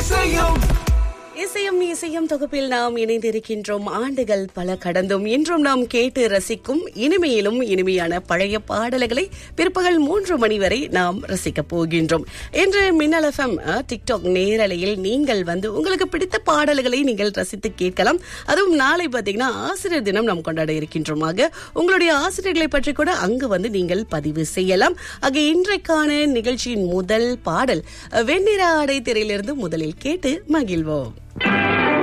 இசையும் இசையும் இசையும் தொகுப்பில் நாம் இணைந்திருக்கின்றோம் ஆண்டுகள் பல கடந்தும் இன்றும் நாம் கேட்டு ரசிக்கும் இனிமையிலும் இனிமையான பழைய பாடல்களை பிற்பகல் மூன்று மணி வரை நாம் ரசிக்க போகின்றோம் இன்று மின்னல் எஃப்எம் டிக்டாக் நேரலையில் நீங்கள் வந்து உங்களுக்கு பிடித்த பாடல்களை நீங்கள் ரசித்து கேட்கலாம் அதுவும் நாளை பார்த்தீங்கன்னா ஆசிரியர் தினம் நாம் கொண்டாட இருக்கின்றோம் ஆக உங்களுடைய ஆசிரியர்களை பற்றி கூட அங்கு வந்து நீங்கள் பதிவு செய்யலாம் ஆக இன்றைக்கான நிகழ்ச்சியின் முதல் பாடல் வெண்ணிற ஆடை திரையிலிருந்து முதலில் கேட்டு மகிழ்வோம்